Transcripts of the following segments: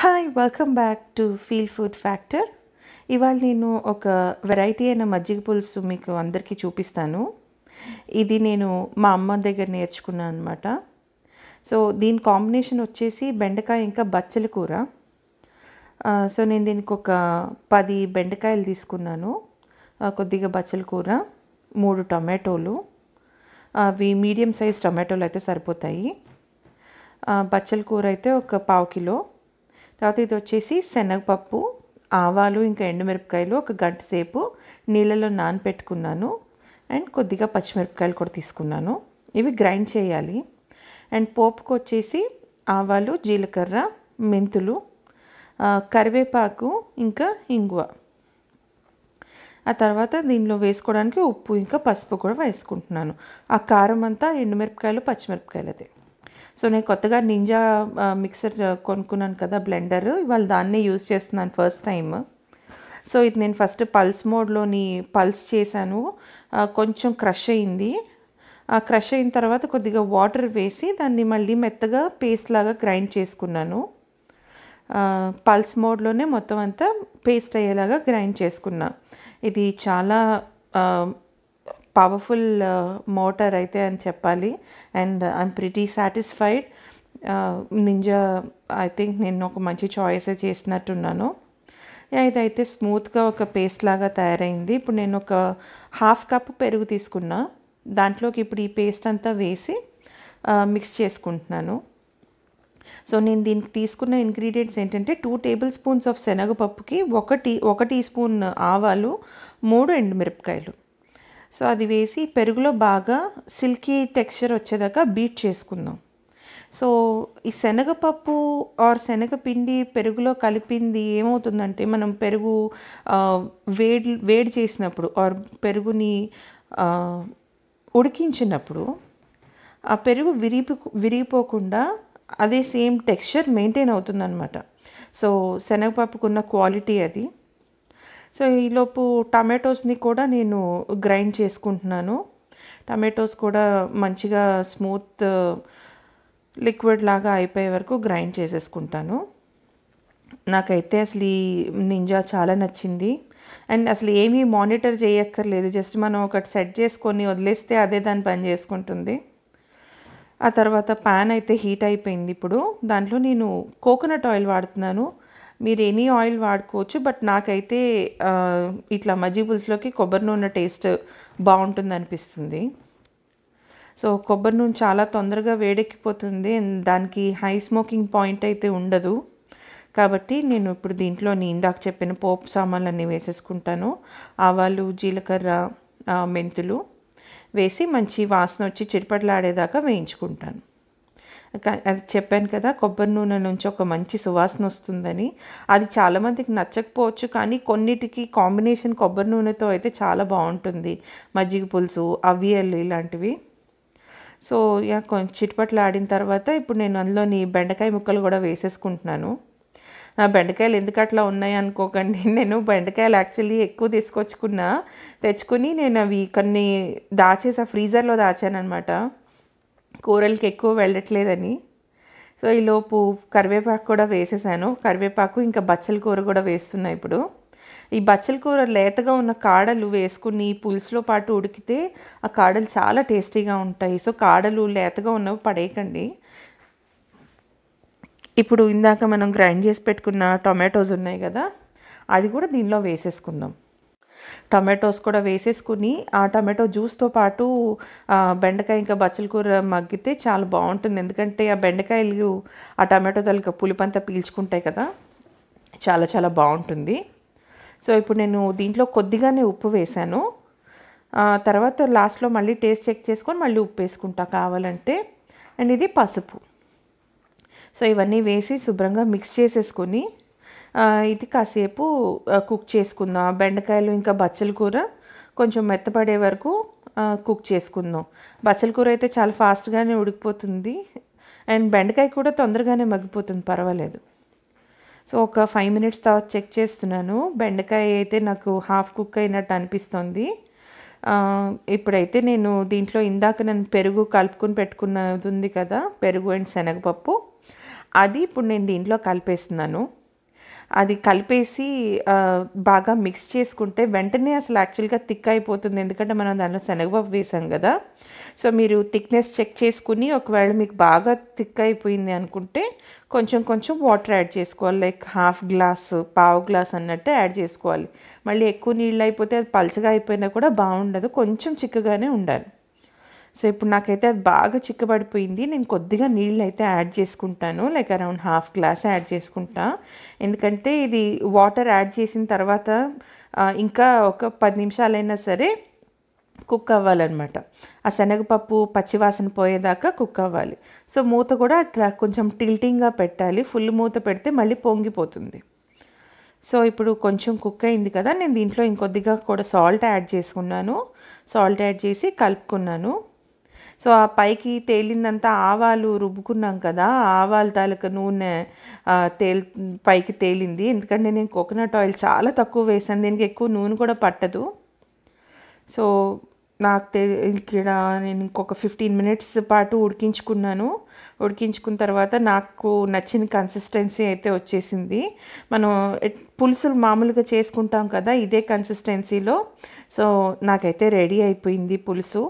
hi welcome back to feel food factor ఇవాళ నేను ఒక వెరైటీ అయిన మజ్జిగ పులుసు మీకు అందరికీ చూపిస్తాను ఇది నేను మా అమ్మ దగ్గర నేర్చుకున్నాను అనమాట సో దీని కాంబినేషన్ వచ్చేసి బెండకాయ ఇంకా బచ్చల కూర ఆ, సో నేను దీనికి ఒక పది బెండకాయలు తీసుకున్నాను ఆ, కొద్దిగా బచ్చల కూర మూడు టొమాటోలు అవి మీడియం సైజ్ టొమాటోలు అయితే సరిపోతాయి ఆ, బచ్చల కూర అయితే ఒక పావు కిలో తర్వాత ఇది వచ్చేసి శనగపప్పు ఆవాలు ఇంకా ఎండుమిరపకాయలు ఒక గంట సేపు నీళ్ళలో నానపెట్టుకున్నాను అండ్ కొద్దిగా పచ్చిమిరపకాయలు కూడా తీసుకున్నాను ఇవి గ్రైండ్ చేయాలి అండ్ పోపుకు వచ్చేసి ఆవాలు జీలకర్ర మెంతులు ఆ, కరివేపాకు ఇంకా ఇంగువ ఆ తర్వాత దీనిలో వేసుకోవడానికి ఉప్పు ఇంకా పసుపు కూడా వేసుకుంటున్నాను ఆ కారం అంతా ఎండుమిరపకాయలు పచ్చిమిరపకాయలు అదే సో నేను కొత్తగా నింజా ఆ, మిక్సర్ కొనుక్కున్నాను కదా బ్లెండర్ ఇవాళ దాన్నే యూజ్ చేస్తున్నాను ఫస్ట్ టైం సో ఇది నేను ఫస్ట్ పల్స్ మోడ్లోని పల్స్ చేశాను ఆ, కొంచెం క్రష్ అయింది ఆ క్రష్ అయిన తర్వాత కొద్దిగా వాటర్ వేసి దాన్ని మళ్ళీ మెత్తగా పేస్ట్ లాగా గ్రైండ్ చేసుకున్నాను పల్స్ మోడ్లోనే మొత్తం అంతా పేస్ట్ అయ్యేలాగా గ్రైండ్ చేసుకున్నా ఇది చాలా పవర్ఫుల్ మోటార్ అయితే అని చెప్పాలి and I'm pretty satisfied ninja I think నేను ఒక మంచి చాయిస్ చేసినట్టున్నాను యా, ఇదైతే స్మూత్గా ఒక పేస్ట్ లాగా తయారైంది ఇప్పుడు నేను ఒక హాఫ్ కప్ పెరుగు తీసుకున్నా దాంట్లోకి ఇప్పుడు ఈ పేస్ట్ అంతా వేసి మిక్స్ చేసుకుంటున్నాను సో నేను దీనికి తీసుకున్న ఇంగ్రీడియంట్స్ ఏంటంటే టూ టేబుల్ స్పూన్స్ ఆఫ్ శనగపప్పుకి ఒక టీ ఒక టీ స్పూన్ ఆవాలు మూడు ఎండుమిరపకాయలు సో అది వేసి పెరుగులో బాగా సిల్కీ టెక్స్చర్ వచ్చేదాకా బీట్ చేసుకుందాం సో ఈ శనగపప్పు ఆర్ శనగపిండి పెరుగులో కలిపింది ఏమవుతుందంటే మనం పెరుగు ఆ, వేడి వేడి చేసినప్పుడు ఆర్ పెరుగుని ఆ, ఉడికించినప్పుడు ఆ పెరుగు విరిపి విరిగిపోకుండా అదే సేమ్ టెక్స్చర్ మెయింటైన్ అవుతుందన్నమాట సో శనగపప్పుకున్న క్వాలిటీ అది సో ఈలోపు టమాటోస్ని కూడా నేను గ్రైండ్ చేసుకుంటున్నాను టమాటోస్ కూడా మంచిగా స్మూత్ లిక్విడ్ లాగా అయిపోయే వరకు గ్రైండ్ చేసేసుకుంటాను నాకైతే అసలు ఈ నింజా చాలా నచ్చింది అండ్ అసలు ఏమీ మానిటర్ చేయక్కర్లేదు జస్ట్ మనం ఒకటి సెట్ చేసుకొని వదిలేస్తే అదే దాని పని చేసుకుంటుంది ఆ తర్వాత ప్యాన్ అయితే హీట్ అయిపోయింది ఇప్పుడు దాంట్లో నేను కోకోనట్ ఆయిల్ వాడుతున్నాను మీరు ఎనీ ఆయిల్ వాడుకోవచ్చు బట్ నాకైతే ఆ, ఇట్లా మజ్జిగ పులుసులోకి కొబ్బరి నూనె టేస్ట్ బాగుంటుంది అనిపిస్తుంది సో కొబ్బరి నూనె చాలా తొందరగా వేడెక్కిపోతుంది and దానికి హై స్మోకింగ్ పాయింట్ అయితే ఉండదు కాబట్టి నేను ఇప్పుడు దీంట్లో నేను ఇందాక చెప్పిన పోపు సామాన్లన్నీ వేసేసుకుంటాను ఆవాలు జీలకర్ర ఆ, మెంతులు వేసి మంచి వాసన వచ్చి చిటపట్లాడేదాకా వేయించుకుంటాను కా- అది చెప్పాను కదా కొబ్బరి నూనె నుంచి ఒక మంచి సువాసన వస్తుందని అది చాలామందికి నచ్చకపోవచ్చు కానీ కొన్నిటికి కాంబినేషన్ కొబ్బరి నూనెతో అయితే చాలా బాగుంటుంది మజ్జిగ పులుసు అవియల్ ఇలాంటివి సో యా కొంచెం చిటపట్లు ఆడిన తర్వాత ఇప్పుడు నేను అందులోని బెండకాయ ముక్కలు కూడా వేసేసుకుంటున్నాను నా బెండకాయలు ఎందుకు అట్లా ఉన్నాయి అనుకోకండి నేను బెండకాయలు యాక్చువల్లీ ఎక్కువ తీసుకొచ్చుకున్నా తెచ్చుకుని నేను అవి కొన్ని దాచేసా ఫ్రీజర్లో దాచానమాట కూరలకి ఎక్కువ వెళ్ళట్లేదని సో ఈలోపు కరివేపాకు కూడా వేసేసాను కరివేపాకు ఇంకా బచ్చల కూర కూడా వేస్తున్నా ఇప్పుడు ఈ బచ్చల కూర లేతగా ఉన్న కాడలు వేసుకుని పులుసులో పాటు ఉడికితే ఆ కాడలు చాలా టేస్టీగా ఉంటాయి సో కాడలు లేతగా ఉన్నవి పడేయకండి ఇప్పుడు ఇందాక మనం గ్రైండ్ చేసి పెట్టుకున్న టొమాటోస్ ఉన్నాయి కదా అది కూడా దీనిలో వేసేసుకుందాం టమాటోస్ కూడా వేసేసుకుని ఆ టమాటో జ్యూస్తో పాటు ఆ, బెండకాయ ఇంకా బచ్చల కూర మగ్గితే చాలా బాగుంటుంది ఎందుకంటే ఆ బెండకాయలు ఆ టమాటో తలక పులిపంతా పీల్చుకుంటాయి కదా చాలా చాలా బాగుంటుంది సో ఇప్పుడు నేను దీంట్లో కొద్దిగానే ఉప్పు వేశాను ఆ, తర్వాత లాస్ట్లో మళ్ళీ టేస్ట్ చెక్ చేసుకొని మళ్ళీ ఉప్పు వేసుకుంటా కావాలంటే అండ్ ఇది పసుపు సో ఇవన్నీ వేసి శుభ్రంగా మిక్స్ చేసేసుకొని ఆ, ఇది కాసేపు ఆ, కుక్ చేసుకుందాం బెండకాయలు ఇంకా బచ్చల కూర కొంచెం మెత్తపడే వరకు ఆ, కుక్ చేసుకుందాం బచ్చల కూర అయితే చాలా ఫాస్ట్గానే ఉడికిపోతుంది అండ్ బెండకాయ కూడా తొందరగానే మగ్గిపోతుంది పర్వాలేదు సో ఒక ఫైవ్ మినిట్స్ తర్వాత చెక్ చేస్తున్నాను బెండకాయ అయితే నాకు హాఫ్ కుక్ అయినట్టు అనిపిస్తుంది ఆ, ఇప్పుడైతే నేను దీంట్లో ఇందాక నేను పెరుగు కలుపుకొని పెట్టుకున్నది ఉంది కదా పెరుగు అండ్ శనగపప్పు అది ఇప్పుడు నేను దీంట్లో కలిపేస్తున్నాను అది కలిపేసి ఆ, బాగా మిక్స్ చేసుకుంటే వెంటనే అసలు యాక్చువల్గా థిక్ అయిపోతుంది ఎందుకంటే మనం దాంట్లో శనగపప్పు వేసాం కదా సో మీరు థిక్నెస్ చెక్ చేసుకుని ఒకవేళ మీకు బాగా థిక్ అయిపోయింది అనుకుంటే కొంచెం కొంచెం వాటర్ యాడ్ చేసుకోవాలి లైక్ హాఫ్ గ్లాస్ పావు గ్లాస్ అన్నట్టు యాడ్ చేసుకోవాలి మళ్ళీ ఎక్కువ నీళ్ళు అయిపోతే అది పలచగా అయిపోయినా కూడా బాగుండదు కొంచెం చిక్కగానే ఉండాలి సో ఇప్పుడు నాకైతే అది బాగా చిక్కబడిపోయింది నేను కొద్దిగా నీళ్ళు అయితే యాడ్ చేసుకుంటాను like around half glass add చేసుకుంటా ఎందుకంటే ఇది వాటర్ యాడ్ చేసిన తర్వాత ఆ, ఇంకా ఒక పది నిమిషాలైనా సరే కుక్ అవ్వాలన్నమాట ఆ శనగపప్పు పచ్చివాసన పోయేదాకా కుక్ అవ్వాలి సో మూత కూడా అట్లా కొంచెం టిల్టింగ్గా పెట్టాలి ఫుల్ మూత పెడితే మళ్ళీ పొంగిపోతుంది సో ఇప్పుడు కొంచెం కుక్ అయింది కదా నేను దీంట్లో ఇంకొద్దిగా కూడా సాల్ట్ యాడ్ చేసుకున్నాను సాల్ట్ యాడ్ చేసి కలుపుకున్నాను సో ఆ పైకి తేలిందంతా ఆవాలు రుబ్బుకున్నాం కదా ఆ ఆవాల తాలూకా నూనె ఆ, తేల్ పైకి తేలింది ఎందుకంటే నేను కోకోనట్ ఆయిల్ చాలా తక్కువ వేసాను దీనికి ఎక్కువ నూనె కూడా పట్టదు సో నాకు తె ఇక్కడ నేను ఇంకొక ఫిఫ్టీన్ మినిట్స్ పాటు ఉడికించుకున్నాను ఉడికించుకున్న తర్వాత నాకు నచ్చిన కన్సిస్టెన్సీ అయితే వచ్చేసింది మనం ఎట్- పులుసులు మామూలుగా చేసుకుంటాం కదా ఇదే కన్సిస్టెన్సీలో సో నాకైతే రెడీ అయిపోయింది పులుసు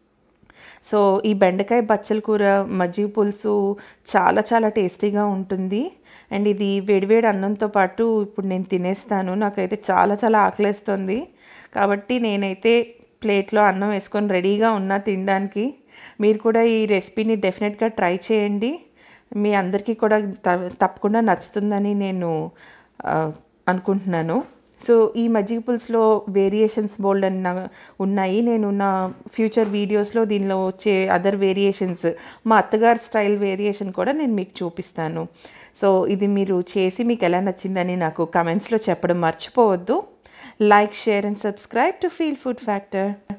సో ఈ బెండకాయ బచ్చల కూర మజ్జిగ పులుసు చాలా చాలా టేస్టీగా ఉంటుంది అండ్ ఇది వేడివేడి అన్నంతో పాటు ఇప్పుడు నేను తినేస్తాను నాకైతే చాలా చాలా ఆకలేస్తుంది కాబట్టి నేనైతే ప్లేట్లో అన్నం వేసుకొని రెడీగా ఉన్నా తినడానికి మీరు కూడా ఈ రెసిపీని డెఫినెట్గా ట్రై చేయండి మీ అందరికీ కూడా త- తప్పకుండా నచ్చుతుందని నేను ఆ, అనుకుంటున్నాను సో ఈ మజ్జిగ పులుసులో వేరియేషన్స్ బోల్డ్ అని నా- ఉన్నాయి నేను నా ఫ్యూచర్ వీడియోస్లో దీనిలో వచ్చే అదర్ వేరియేషన్స్ మా అత్తగారి స్టైల్ వేరియేషన్ కూడా నేను మీకు చూపిస్తాను సో ఇది మీరు చేసి మీకు ఎలా నచ్చిందని నాకు కమెంట్స్లో చెప్పడం మర్చిపోవద్దు like share and subscribe to feel food factor